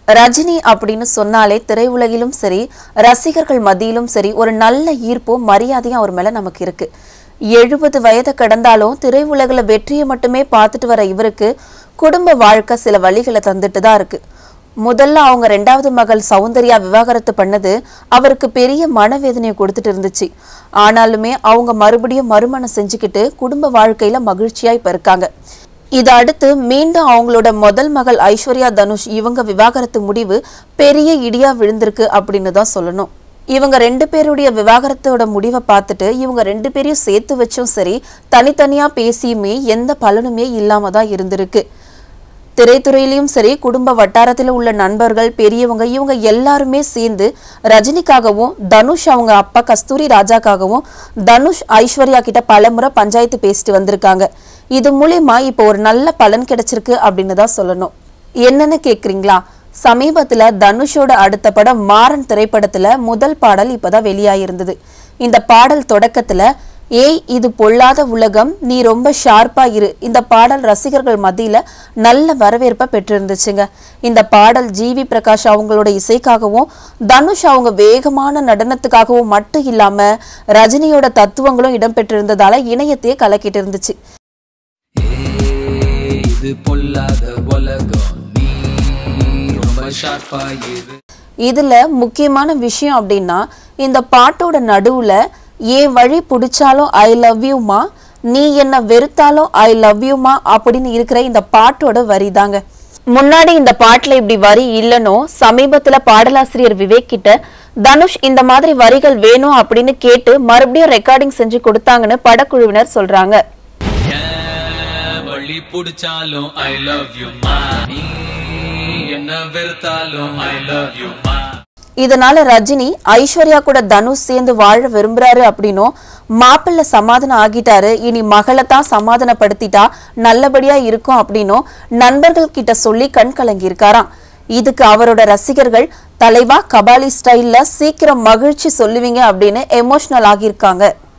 ரஜினி அப்படின்னு சொன்னாலே திரையுலகிலும் சரி ரசிகர்கள் மத்தியிலும் சரி ஒரு நல்ல ஈர்ப்பும் மரியாதையும் அவர் மேல நமக்கு இருக்கு எழுபது வயதை கடந்தாலும் திரையுலகில் வெற்றியை மட்டுமே பார்த்துட்டு வர இவருக்கு குடும்ப வாழ்க்கை சில வழிகளை தந்துட்டு தான் இருக்கு முதல்ல அவங்க ரெண்டாவது மகள் சௌந்தர்யா விவாகரத்து பண்ணது அவருக்கு பெரிய மனவேதனையை கொடுத்துட்டு இருந்துச்சு ஆனாலுமே அவங்க மறுபடியும் மறுமணம் செஞ்சுக்கிட்டு குடும்ப வாழ்க்கையில மகிழ்ச்சியா இப்ப இருக்காங்க இதை அடுத்து மீண்டும் அவங்களோட முதல் மகள் ஐஸ்வர்யா தனுஷ் இவங்க விவாகரத்து முடிவு பெரிய இடியா விழுந்திருக்கு அப்படின்னு தான் சொல்லணும் இவங்க ரெண்டு பேருடைய விவாகரத்தோட முடிவை பார்த்துட்டு இவங்க ரெண்டு பேரையும் சேர்த்து வச்சும் சரி தனித்தனியா பேசியுமே எந்த பலனுமே இல்லாம தான் இருந்திருக்கு திரைத்துறையிலையும் சரி குடும்ப வட்டாரத்தில் உள்ள நண்பர்கள் பெரியவங்க இவங்க எல்லாருமே சேர்ந்து ரஜினிக்காகவும் தனுஷ் அவங்க அப்பா கஸ்தூரி ராஜாக்காகவும் தனுஷ் ஐஸ்வர்யா கிட்ட பலமுறை பஞ்சாயத்து பேசிட்டு வந்திருக்காங்க இது மூலியமா இப்போ ஒரு நல்ல பலன் கிடைச்சிருக்கு அப்படின்னு தான் சொல்லணும் என்னன்னு கேக்குறீங்களா சமீபத்துல தனுஷோட அடுத்த படம் மாறன் திரைப்படத்துல முதல் பாடல் இப்பதான் வெளியாயிருந்தது இந்த பாடல் தொடக்கத்துல ஏய் இது பொல்லாத உலகம் நீ ரொம்ப ஷார்ப்பா இரு இந்த பாடல் ரசிகர்கள் மத்தியில நல்ல வரவேற்பை பெற்றிருந்துச்சுங்க இந்த பாடல் ஜிவி பிரகாஷ் அவங்களோட இசைக்காகவும் தனுஷ் அவங்க வேகமான நடனத்துக்காகவும் மட்டும் இல்லாம ரஜினியோட தத்துவங்களும் இடம்பெற்றிருந்ததால இணையத்தையே கலக்கிட்டு இருந்துச்சு ஏய், இது பொல்லாத உலகம் நீ ரொம்ப ஷார்ப்பா இரு இதுல முக்கியமான விஷயம் அப்படின்னா இந்த பாட்டோட நடுவுல ஏன் வழி பிடிச்சாலும் ஐ லவ் யூமா நீ என்ன வெறுத்தாலும் ஐ லவ் யூமா அப்படின்னு இருக்கிற இந்த பாட்டோட வரி தாங்க முன்னாடி இந்த பாட்டுல இப்படி வரி இல்லனோ சமீபத்துல பாடலாசிரியர் விவேக் கிட்ட தனுஷ் இந்த மாதிரி வரிகள் வேணும் அப்படின்னு கேட்டு மறுபடியும் ரெக்கார்டிங் செஞ்சு கொடுத்தாங்கன்னு படக்குழுவினர் சொல்றாங்க ஏன் வழி புடிச்சாலும் ஐ லவ் யூ மா நீ என்ன வெறுத்தாலும் ஐ லவ் யூ மா இதனால ரஜினி ஐஸ்வர்யா கூட தனுஷ் சேர்ந்து வாழ விரும்புறாரு அப்படின்னும் மாப்பிள்ளை சமாதானம் ஆகிட்டாரு இனி மகளை தான் சமாதானப்படுத்திட்டா நல்லபடியா இருக்கும் அப்படின்னும் நண்பர்கள் கிட்ட சொல்லி கண் கலங்கி இருக்காராம் இதுக்கு அவரோட ரசிகர்கள் தலைவா கபாலி ஸ்டைல்ல சீக்கிரம் மகிழ்ச்சி சொல்லுவீங்க அப்படின்னு எமோஷனல் ஆகியிருக்காங்க